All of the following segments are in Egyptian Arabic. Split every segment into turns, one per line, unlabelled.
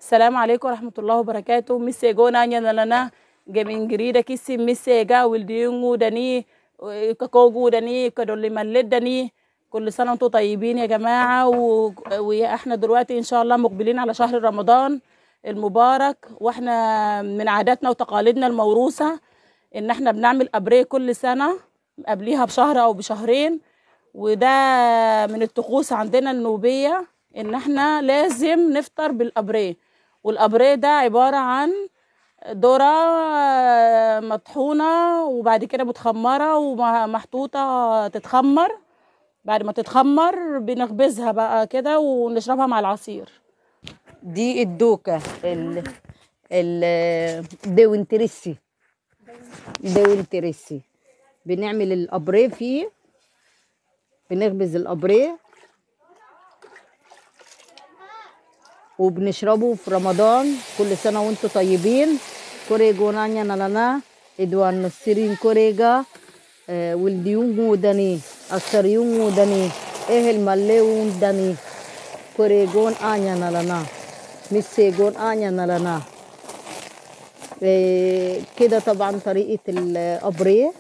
السلام عليكم ورحمة الله وبركاته ميسي جونا نانا جمين جريدة كيسي ميسي جا والديونغو دني كاكوجو دني كدولي ملد دني كل سنة وانتم طيبين يا جماعة و... واحنا دلوقتي ان شاء الله مقبلين على شهر رمضان المبارك واحنا من عاداتنا وتقاليدنا الموروثة ان احنا بنعمل ابريه كل سنة قبليها بشهر او بشهرين وده من الطقوس عندنا النوبية ان احنا لازم نفطر بالابريه والابريه ده عبارة عن ذرة مطحونة وبعد كده متخمرة ومحطوطة تتخمر بعد ما تتخمر بنخبزها بقى كده ونشربها مع العصير
دي الدوكة ال ال ديونتريسي ديونتريسي بنعمل الأبريه فيه بنخبز الأبريه وبنشربه في رمضان كل سنة وانتم طيبين كوريجو نانيا نانا إدوان نصيرين كوريجا آه، والديون داني السريون داني إيه المليون داني كوريجون آنيا نانا ميسيجون آنيا نانا إيه، كده طبعا طريقة الأبريه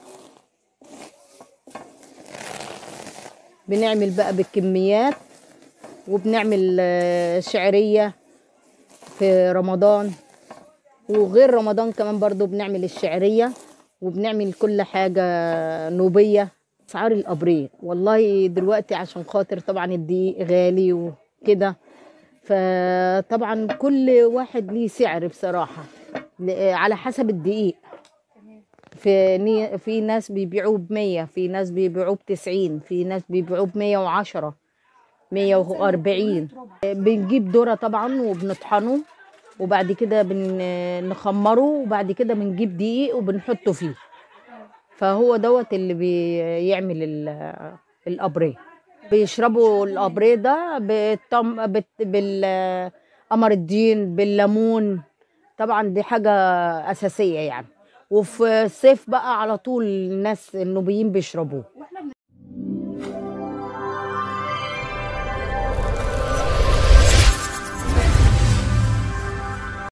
بنعمل بقى بالكميات وبنعمل آه، شعرية في رمضان وغير رمضان كمان برضو بنعمل الشعرية وبنعمل كل حاجة نوبية أسعار الأبرية والله دلوقتي عشان خاطر طبعا الدقيق غالي وكده فطبعا كل واحد ليه سعر بصراحة ل- على حسب الدقيق في ني- في ناس بيبيعوه بمية في ناس بيبيعوه بتسعين في ناس بيبيعوه بمية وعشرة مية وأربعين بنجيب ذرة طبعا وبنطحنه وبعد كده بنخمره وبعد كده بنجيب دقيق وبنحطه فيه فهو دوت اللي بيعمل ال- الأبريه بيشربوا الأبريه ده بالطم... بت... بالقمر الدين بالليمون طبعا دي حاجة أساسية يعني وفي الصيف بقى على طول الناس النوبيين بيشربوه